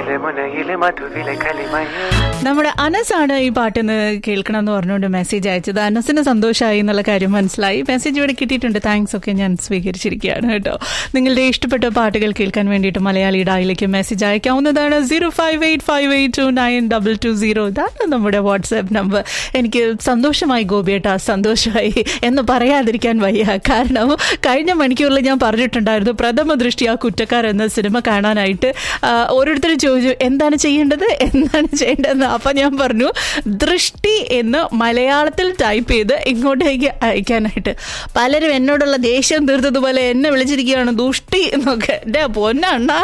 മുനയിലെ മുനയിലെ മധുവിലെ കലിമയേ നമ്മുടെ അനസാണ് ഈ പാട്ടിന്ന് കേൾക്കണം എന്ന് പറഞ്ഞുകൊണ്ട് മെസ്സേജ് അയച്ചത് അനസിന് സന്തോഷമായി എന്നുള്ള കാര്യം മനസ്സിലായി മെസ്സേജ് ഇവിടെ കിട്ടിയിട്ടുണ്ട് താങ്ക്സ് ഒക്കെ ഞാൻ സ്വീകരിച്ചിരിക്കുകയാണ് കേട്ടോ നിങ്ങളുടെ ഇഷ്ടപ്പെട്ട പാട്ടുകൾ കേൾക്കാൻ വേണ്ടിയിട്ട് മലയാളി ഡായിലേക്ക് മെസ്സേജ് അയക്കാവുന്നതാണ് zero five eight five eight two nine double two zero ഇതാണ് നമ്മുടെ വാട്സാപ്പ് നമ്പർ എനിക്ക് സന്തോഷമായി ഗോപിയേട്ടാ സന്തോഷമായി എന്ന് പറയാതിരിക്കാൻ വയ്യ കാരണം കഴിഞ്ഞ മണിക്കൂറിൽ ഞാൻ പറഞ്ഞിട്ടുണ്ടായിരുന്നു പ്രഥമ ദൃഷ്ടി ആ കുറ്റക്കാർ എന്ന സിനിമ കാണാനായിട്ട് ആ, ഓരോരുത്തരും ചോദിച്ചു എന്താണ് ചെയ്യേണ്ടത് എന്താണ് ചെയ്യേണ്ടതെന്ന് അപ്പൊ ഞാൻ പറഞ്ഞു ദൃഷ്ടി എന്ന് മലയാളത്തിൽ ടൈപ്പ് ചെയ്ത് ഇങ്ങോട്ടേക്ക് അയക്കാനായിട്ട് പലരും എന്നോടുള്ള ദേഷ്യം തീർത്തതുപോലെ എന്നെ വിളിച്ചിരിക്കുകയാണ് ദുഷ്ടി എന്നൊക്കെ എൻ്റെ പൊന്നണ്ണ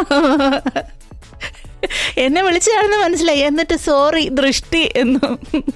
എന്നെ വിളിച്ചതാണെന്ന് മനസ്സിലായി എന്നിട്ട് സോറി ദൃഷ്ടി എന്നും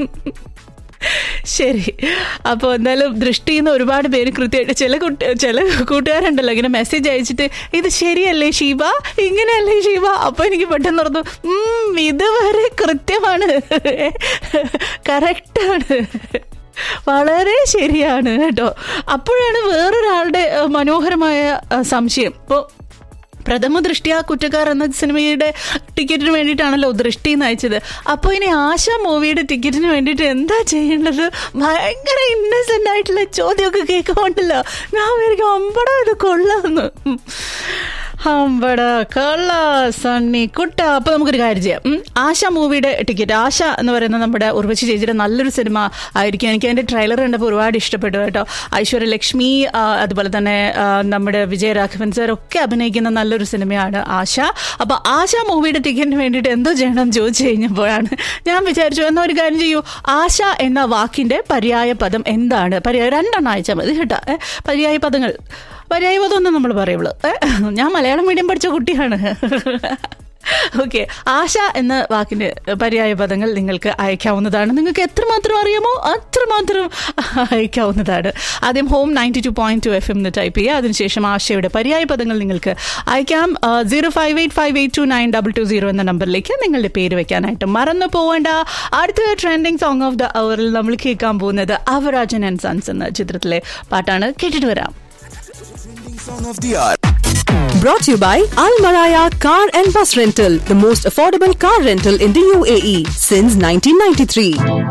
ശരി അപ്പോൾ എന്തായാലും ദൃഷ്ടിയിൽ നിന്ന് ഒരുപാട് പേര് കൃത്യമായിട്ട് ചില കുട്ടി ചില കൂട്ടുകാരുണ്ടല്ലോ ഇങ്ങനെ മെസ്സേജ് അയച്ചിട്ട് ഇത് ശരിയല്ലേ ഷീബ ഇങ്ങനെയല്ലേ ഷീബ അപ്പോൾ എനിക്ക് പെട്ടെന്ന് ഓർത്തു "ഉം, ഇതുവരെ കൃത്യമാണ് കറക്റ്റാണ് വളരെ ശരിയാണ് കേട്ടോ അപ്പോഴാണ് വേറൊരാളുടെ ഏഹ്, മനോഹരമായ ഏഹ്, സംശയം ഇപ്പോൾ പ്രഥമ ദൃഷ്ടി ആ കുറ്റക്കാർ എന്ന സിനിമയുടെ ടിക്കറ്റിന് വേണ്ടിയിട്ടാണല്ലോ ദൃഷ്ടി എന്ന് അയച്ചത് അപ്പോൾ ഇനി ആശ മൂവിയുടെ ടിക്കറ്റിന് വേണ്ടിയിട്ട് എന്താ ചെയ്യേണ്ടത് ഭയങ്കര ഇന്നസെന്റ് ആയിട്ടുള്ള ചോദ്യമൊക്കെ കേൾക്കുമ്പോണ്ടല്ലോ ഞാൻ വിചാരിക്കും അമ്പടോ ഇത് കൊള്ളാന്ന് അമ്പട കൊള്ള സണ്ണി കുട്ട അപ്പൊ നമുക്കൊരു കാര്യം ചെയ്യാം ഉം, ആശ മൂവിയുടെ ടിക്കറ്റ് ആശ എന്ന് പറയുന്ന നമ്മുടെ ഉർവശി ചേച്ചിയുടെ നല്ലൊരു സിനിമ ആയിരിക്കും എനിക്ക് അതിന്റെ ട്രെയിലർ കണ്ടപ്പോൾ ഒരുപാട് ഇഷ്ടപ്പെട്ടു കേട്ടോ ഐശ്വര്യ ലക്ഷ്മി ആ, അതുപോലെ തന്നെ ആ, നമ്മുടെ വിജയരാഘവൻ സാർ ഒക്കെ അഭിനയിക്കുന്ന നല്ലൊരു സിനിമയാണ് ആശ അപ്പൊ ആശ മൂവിയുടെ ടിക്കറ്റിന് വേണ്ടിയിട്ട് എന്തോ ചെയ്യണം എന്ന് ചോദിച്ചു കഴിഞ്ഞപ്പോഴാണ് ഞാൻ വിചാരിച്ചു എന്നാ ഒരു കാര്യം ചെയ്യൂ ആശ എന്ന വാക്കിന്റെ പര്യായ പദം എന്താണ് പര്യായ രണ്ടെണ്ണം അയച്ചാൽ മതി കേട്ടോ ഏ, പര്യായ പദങ്ങൾ പര്യായ പദം ഒന്നും നമ്മൾ പറയുള്ളൂ ഏ, ഞാൻ മലയാളം മീഡിയം പഠിച്ച കുട്ടിയാണ് ഓക്കെ ആശ എന്ന വാക്കിന്റെ പര്യായ പദങ്ങൾ നിങ്ങൾക്ക് അയക്കാവുന്നതാണ് നിങ്ങൾക്ക് എത്രമാത്രം അറിയാമോ അത്രമാത്രം അയക്കാവുന്നതാണ് ആദ്യം home ninety two point two F M എന്ന് ടൈപ്പ് ചെയ്യുക അതിനുശേഷം ആശയുടെ പര്യായ പദങ്ങൾ നിങ്ങൾക്ക് അയക്കാം zero five eight five eight two nine double two zero എന്ന നമ്പറിലേക്ക് നിങ്ങളുടെ പേര് വെക്കാനായിട്ട് മറന്നു പോവേണ്ട അടുത്ത ട്രെൻഡിങ് സോങ് ഓഫ് ദ അവറിൽ നമ്മൾ കേൾക്കാൻ പോകുന്നത് അവരാജൻ ആൻഡ് സൺസ് എന്ന ചിത്രത്തിലെ പാട്ടാണ് കേട്ടിട്ട് വരാം Song of the hour. Brought to you by Al Maraya Car and Bus Rental, the most affordable car rental in the UAE since 1993.